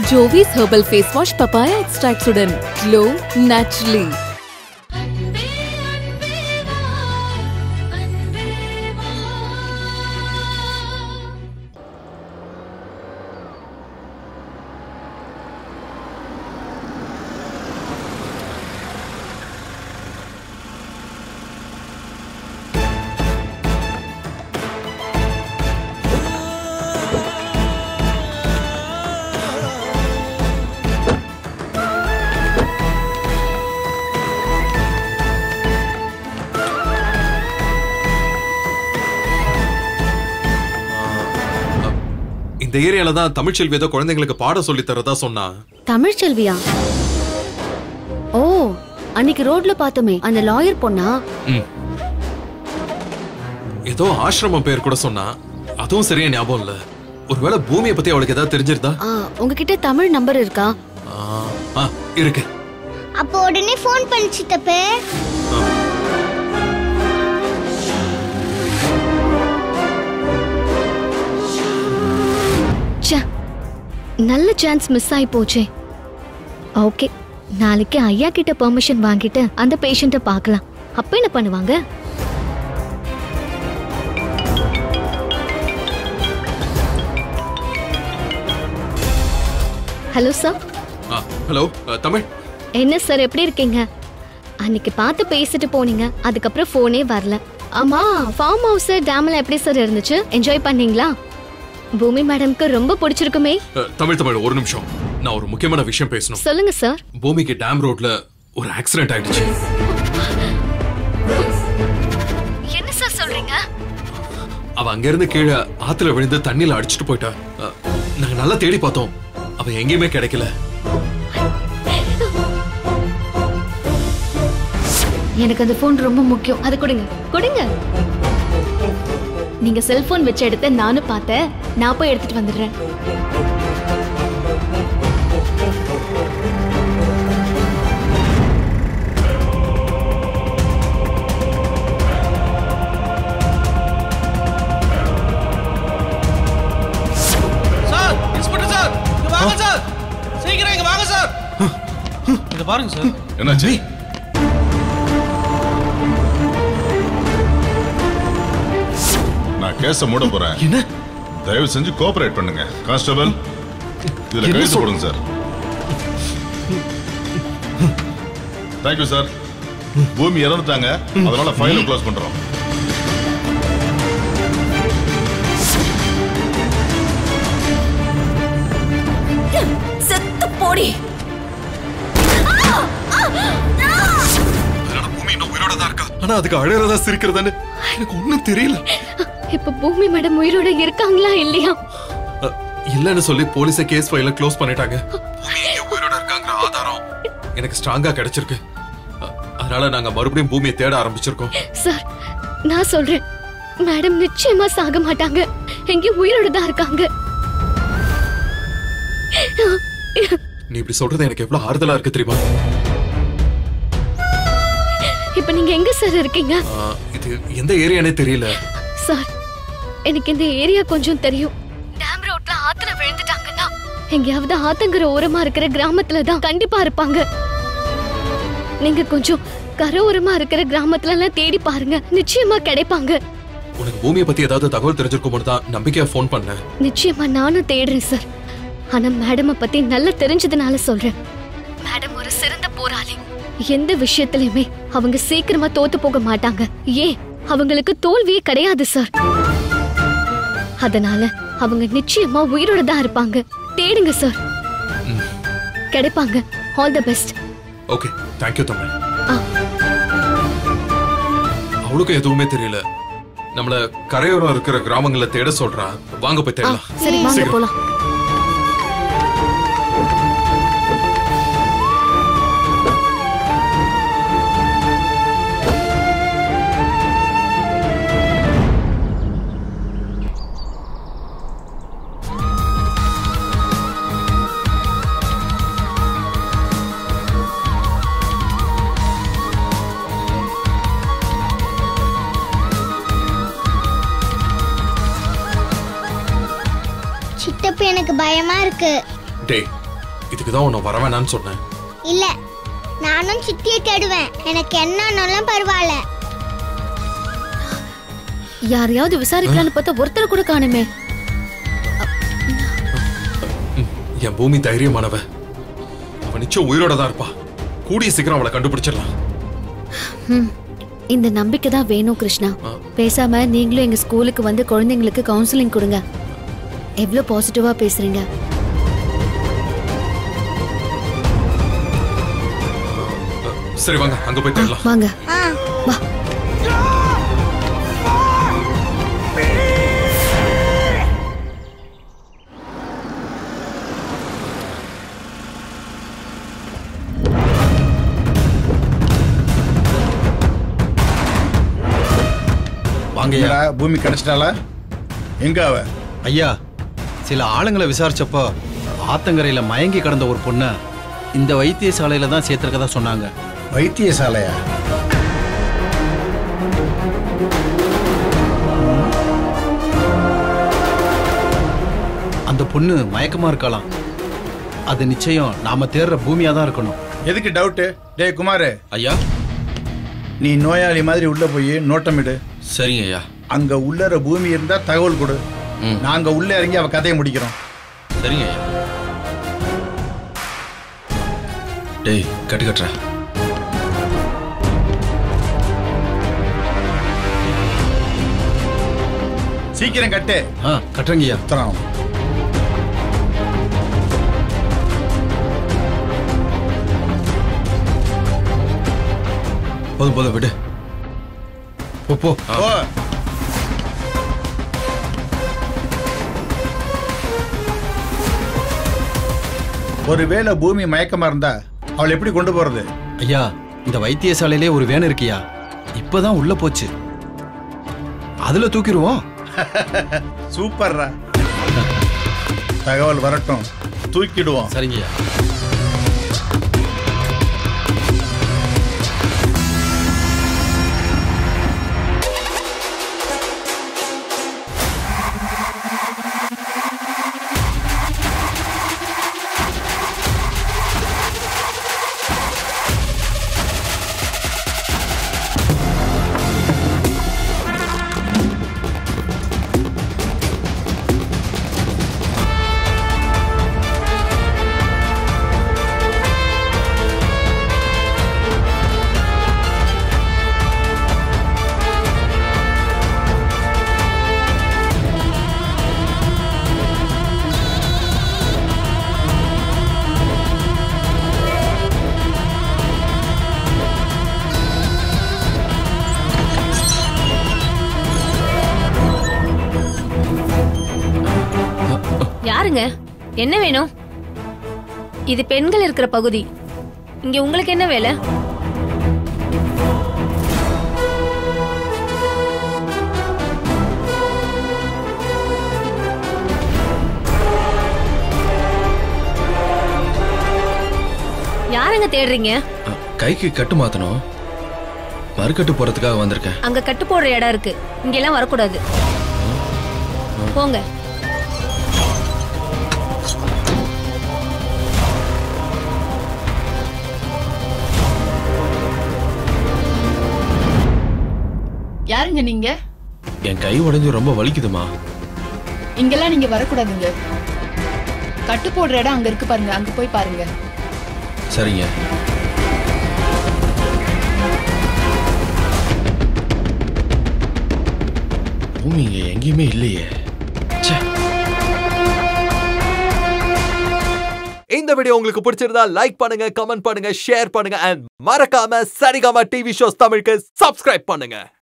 Jovees herbal face wash papaya எக்ஸ்ட்ராக்ட்ஸுடன் glow naturally இந்த ஏரியால தான் தமிழ்ச்செல்வி ஏதோ குழந்தைங்களுக்கு பாடம் சொல்லி தரதா சொன்னா தமிழ் செல்வியா ஓ அன்னைக்கு ரோட்ல பார்த்தோமே அந்த லாயர் பொண்ணா ம். ஏதோ ஆசிரமம் பேர் கூட சொன்னா அதுவும் சரியா ஞாபகம் இல்ல ஒருவேளை பூமியை பத்தி அவளுக்கு ஏதாவது தெரிஞ்சிருந்தா ஆ, உங்ககிட்ட தமிழ் நம்பர் இருக்கா ஆ, ஆ, இருக்கு அப்போ உடனே ஃபோன் பண்ணி சித்தப்பே ச்சே நல்ல சான்ஸ் மிஸ் ஆயி போச்சே ஓகே நாளைக்கு ஐயா கிட்ட பெர்மிஷன் வாங்கிட்டு அந்த பேஷண்ட்டை பார்க்கலாம் அப்ப என்ன பண்ணுவாங்க ஹலோ சார் ஆ, ஹலோ ஆ, தமிழ் என்ன சார் எப்படி இருக்கீங்க அன்னைக்கு பார்த்து பேசிட்டு போனீங்க அதுக்கப்புறம் ஃபோனே வரல ஆமா ஃபார்ம் ஹவுஸ் டேம்ல எப்படி சார் இருந்துச்சு என்ஜாய் பண்ணீங்களா பூமி மேடம்க்கு ரொம்ப பிடிச்சிருக்குமே ஆ, தமிழ் தமிழ் ஒரு நிமிஷம் நான் ஒரு முக்கியமான விஷயம் பேசணும் சொல்லுங்க சார் பூமிக்கு டேம் ரோட்ல ஒரு ஆக்சிடென்ட் ஆயிடுச்சு என்ன சார் சொல்றீங்க அவ அங்கிருந்து கீழே ஆத்துல விழுந்து தண்ணியில அடிச்சிட்டு போயிட்டா ஆ, நாங்க நல்லா தேடி பார்த்தோம் அவ எங்கேயுமே கிடைக்கல எனக்கு அந்த ஃபோன் ரொம்ப முக்கியம் அது கொடுங்க கொடுங்க நீங்க செல்போன் வச்ச இடத்த நானும் பார்த்தேன் நான் போய் எடுத்துட்டு வந்துடுறேன் சார் இன்ஸ்பெக்டர் சார் இங்க வாங்க சார் சீக்கிரம் இங்க வாங்க சார் இத பாருங்க சார் என்னாச்சு நான் கேஸ மூட போறேன் என்ன தயவு செஞ்சு கோஆபரேட் பண்ணுங்க கான்ஸ்டபிள் இதுல என்ன கைது சொல்- போடுங்க சார் தேங்க்யூ சார் பூமி இறந்துட்டாங்க அதனால ஃபைலை க்ளோஸ் பண்றோம் செத்து போடி அதனால பூமி இன்னும் உயிரோட தான் இருக்கா ஆனா அதுக்கு அழறதா சிரிக்கிறதான்னு எனக்கு ஒண்ணும் தெரியல இப்ப பூமி மேடம் உயிரோட இருக்காங்களா இல்லையா அ, இல்லன்னு சொல்லி போலீஸ கேஸ் ஃபைல க்ளோஸ் பண்ணிட்டாங்க பூமி எங்கேயோ உயிரோட இருக்காங்கிற ஆதாரம் எனக்கு ஸ்ட்ராங்கா கிடைச்சிருக்கு அ, அதனால நாங்க மறுபடியும் பூமியை தேட ஆரம்பிச்சிருக்கோம் சார் நான் சொல்றேன் மேடம் நிச்சயமா சாக மாட்டாங்க எங்கேயும் உயிரோட தான் இருக்காங்க நீ இப்படி சொல்றது எனக்கு எவ்வளவு ஆறுதலா இருக்கு தெரியுமா இப்ப நீங்க எங்க சார் இருக்கீங்க அ, இது எந்த ஏரியானே தெரியல சார் எனக்கு இந்த ஏரியா கொஞ்சம் தெரியும் டேம் ரோட்ல ஆத்துல விழுந்துட்டாங்கன்னா எங்கேயாவது ஆத்தங்கர ஓரமா இருக்கிற கிராமத்துல தான் கண்டிப்பா இருப்பாங்க நீங்க கொஞ்சம் கரை ஓரமா இருக்கிற கிராமத்துல எல்லாம் தேடி பாருங்க நிச்சயமா கிடைப்பாங்க உனக்கு பூமியை பத்தி ஏதாவது தகவல் தெரிஞ்சிருக்கும்போது தான் நம்பிக்கையா ஃபோன் பண்ணேன் நிச்சயமா நானும் தேடுறேன் சார் ஆனா மேடம் பத்தி நல்லா தெரிஞ்சதுனால சொல்றேன் மேடம் ஒரு சிறந்த போராளி எந்த விஷயத்திலயுமே அவங்க சீக்கிரமா தோத்து போக மாட்டாங்க ஏன் அவங்களுக்கு தோல்வியே கிடையாது சார் அதனால அவங்க நிச்சயமா உயிரோட தான் இருப்பாங்க தேடுங்க சார் கிடைப்பாங்க all the best okay thank you Tamil ஆ. அவளுக்கும் எதுவுமே தெரியல நம்மள கரையோரம் இருக்கிற கிராமங்களை தேட சொல்றா வாங்க போய் தேடலாம் சரி வாங்க சீக்கிரம். போலாம் சித்தப்பு எனக்கு பயமா இருக்கு டேய் இதுக்கு தான் உன்னை வர வேணான்னு சொன்னேன் இல்ல நானும் சித்தியை தேடுவேன் எனக்கு என்னன்னாலும் பரவாயில்ல யாரையாவது விசாரிக்கலாம்னு பார்த்தா ஒருத்தர் கூட காணுமே ம், என் பூமி தைரியமானவ அவ நிச்சயம் உயிரோட தான் இருப்பா கூடிய சீக்கிரம் அவளை கண்டுபிடிச்சிடலாம் ம், இந்த நம்பிக்கை தான் வேணும் கிருஷ்ணா பேசாம நீங்களும் எங்க ஸ்கூலுக்கு வந்து குழந்தைங்களுக்கு கவுன்சிலிங் கொடுங்க எவ்வளவு பாசிட்டிவா பேசுறீங்க சரி வாங்க அங்க போய் தேடலாம் வாங்க ஆ வா வாங்கய்யா என்னடா பூமி கிடைச்சிட்டாளா எங்க அவ ஐயா சில ஆளுங்களை விசாரிச்சப்போ ஆத்தங்கரையில மயங்கி கிடந்த ஒரு பொண்ணை இந்த வைத்தியசாலையில தான் சேர்த்திருக்கதா சொன்னாங்க வைத்தியசாலையா அந்த பொண்ணு மயக்கமா இருக்கலாம் அது நிச்சயம் நாம தேடுற பூமியா தான் இருக்கணும் எதுக்கு டவுட்டு டேய் குமார் ஐயா நீ நோயாளி மாதிரி உள்ள போய் நோட்டமிடு சரிங்க ஐயா அங்க உள்ளற பூமி இருந்தா தகவல் கொடு ம். நாங்க உள்ள இறங்கி அவ கதையை முடிக்கிறோம் சரிங்க ஐயா டேய் கட்டு கட்டுற சீக்கிரம் கட்டு ஆ கட்டுறங்கய்யா உத்தரம் போதும் போதும் விடு போ போ ஓ ஒருவேளை பூமி மயக்கமா இருந்தா அவளை எப்படி கொண்டு போறது ஐயா இந்த வைத்தியசாலையிலே ஒரு வேன் இருக்கியா இப்பதான் உள்ள போச்சு அதுல தூக்கிடுவோம் சூப்பர்ரா தகவல் வரட்டும் தூக்கிடுவோம் சரிங்கய்யா யாருங்க என்ன வேணும் இது பெண்கள் இருக்கிற பகுதி இங்க உங்களுக்கு என்ன வேலை யாருங்க தேடுறீங்க அ, கைக்கு கட்டு மாத்தணும் மறுக்கட்டு போறதுக்காக வந்திருக்கேன் அங்க கட்டு போடுற இடம் இருக்கு இங்க எல்லாம் வரக்கூடாது போங்க யாருங்க நீங்க என் கை உடைஞ்சு ரொம்ப வலிக்குதுமா இங்கெல்லாம் நீங்க வரக்கூடாதுங்க கட்டு போடுற இடம் அங்க இருக்கு பாருங்க அங்க போய் பாருங்க சரிங்க பூமி இங்க எங்கேயுமே இல்லையே ச்சே இந்த வீடியோ உங்களுக்கு பிடிச்சிருந்தா லைக் பண்ணுங்க கமெண்ட் பண்ணுங்க ஷேர் பண்ணுங்க அண்ட் மறக்காம சரிகமா டிவி ஷோஸ் தமிழுக்கு சப்ஸ்கிரைப் பண்ணுங்க